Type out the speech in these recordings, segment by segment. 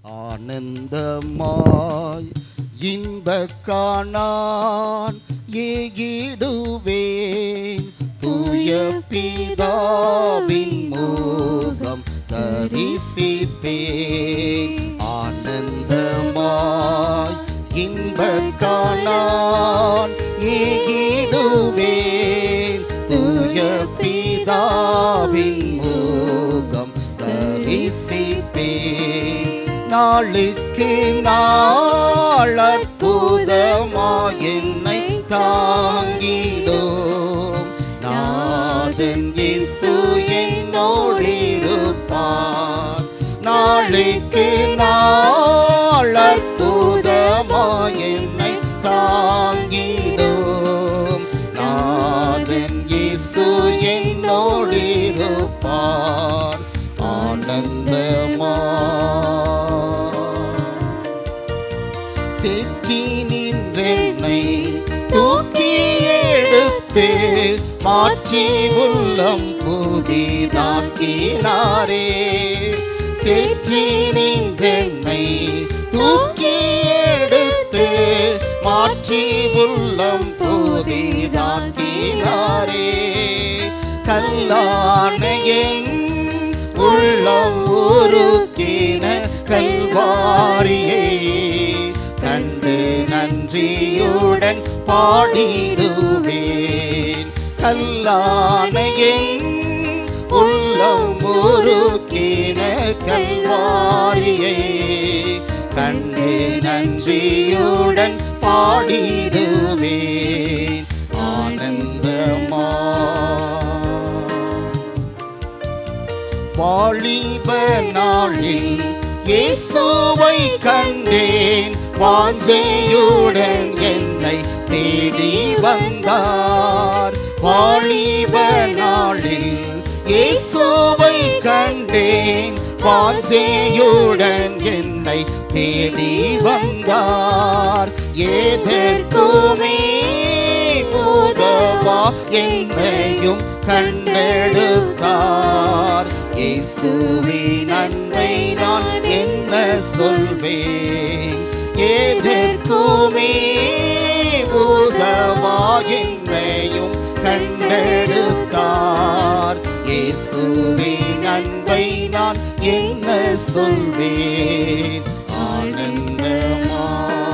ஆனந்தமாய் இன்ப காணான் ஏகிடுவேன் தூய பிதாவின் முகம் தரிசிப்பேன் ஆனந்தமாய் இன்ப காணான் ஏகிடுவேன் தூய பிதாவின் முகம் தரிசிப்பேன் நாளுக்கு நாள் அற்புதமாய் என்னை தாங்கிடும் நாதன் இயேசு என்னோடிருப்பார் நாளுக்கு நாள் அற்புதமாய் என்னை தாங்கிடும் நாதன் இயேசு என்னோடிருப்பார் ஆனந்தமா சேற்றி நின்றென்னை தூக்கி எடுத்து மாற்றி உள்ளம் புதிதாக்கினாரே சேற்றி நின்றென்னை தூக்கி எடுத்து மாற்றி உள்ளம் புதிதாக்கினாரே கல்லான என் உள்ளம் உருக்கின கல்வாரியே கண்டு நன்றியுடன் பாடிடுவேன் கல்லான என் உள்ளம் உருக்கின கல்வாரியை கண்டு நன்றியுடன் பாடிடுவேன் ஆனந்தமா வாலிப நாளில் இயேசுவை கண்டேன் வாஞ்சையுடன் என்னை தேடி வந்தார் வாலிப நாளில் இயேசுவை கண்டேன் வாஞ்சையுடன் என்னை தேடி வந்தார் ஏதற்குமே உதவா என்னையும் கண்டெடுத்தார் இயேசுவின் அன்பை நான் என்ன சொல்வேன் ஏதற்குமே உதவா என்னையும் கண்டெடுத்தார் இயேசுவின் அன்பை நான் என்ன சொல்வேன் ஆனந்தமா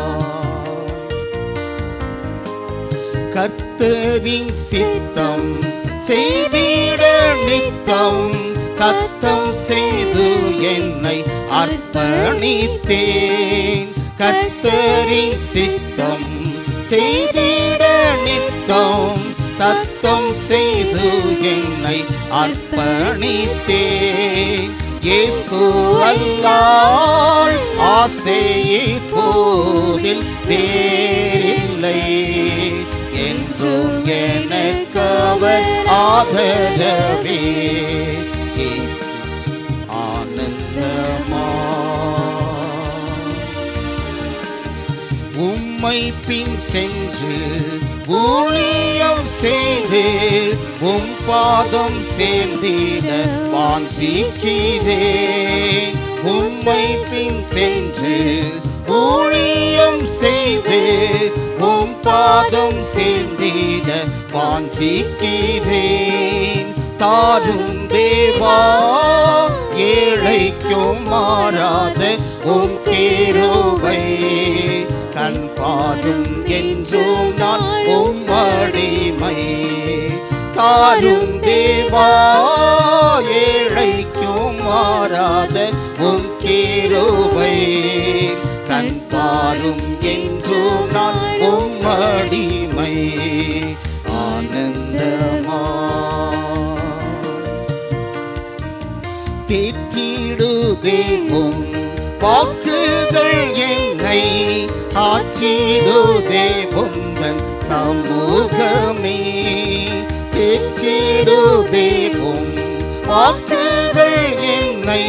கர்த்தரின் சித்தம் செய்திட நித்தம் தத்தம் செய்து என்னை அர்ப்பணித்தேன் கர்த்தரின் சித்தம் செய்திட நித்தம் தத்தம் செய்து என்னை அர்ப்பணித்தேன் இயேசு அல்லால் ஆசையை போதில் வேறில்லை என்றும் எனக்கு அவர் ஆதரவே இயேசு ஆனந்தமா உம்மை பின் சென்று ஊழியம் செய்து உம் பாதம் சேர்ந்திட வாஞ்சிக்கிறேன் உம்மை பின் சென்று ஊழியம் செய்து உம் பாதம் சேர்ந்திட வாஞ்சிக்கிறேன் தாரும் தேவா ஏழைக்கும் மாறாத உம் கேரோவை கண் பாரும் என்றும் நான் உம்மடிமை தாரும் தேவா ஏழைக்கும் மாறாத உம் கேரோவை கண் பாரும் என்றும் நான் உம்மடிமை ஆனந்தமா தேற்றிடுதேவும் வாக்குகள் என்னை ஆற்றிடுதேவுந்தன் சமூகமே தேற்றிடுதேவும் வாக்குகள் என்னை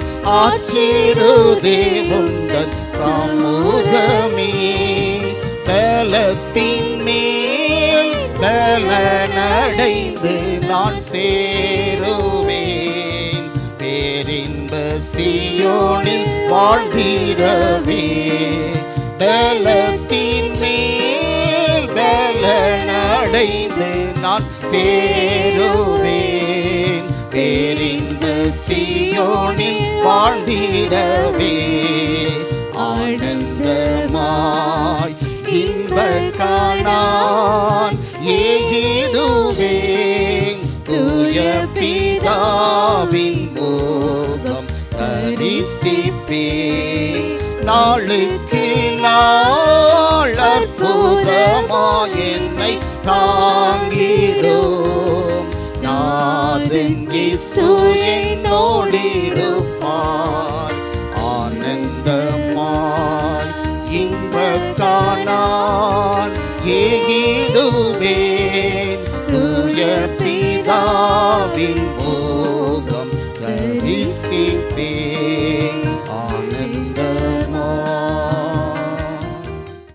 ஆற்றிடுதேவுந்தன் சமூகமே பலத்தின் மேல் பலனடைந்து நான் சேருவேன் பேரின்ப சியோனில் வா வாழ்ந்திடவே பலத்தின் மேல் பலனடைந்து நான் சேருவேன் பேரின்ப சியோனில் வாழ்ந்திடவே ஆனந்தமாய் இன்ப காணான் ஏகிடுவேன் தூய பிதாவின் மோகம் தரிசிப்பேன் நாளுக்கு நாள் அற்புதமாய் என்னை தாங்கிடும் நாதன் இயேசு என்னோடிருப்பார் ஆனந்த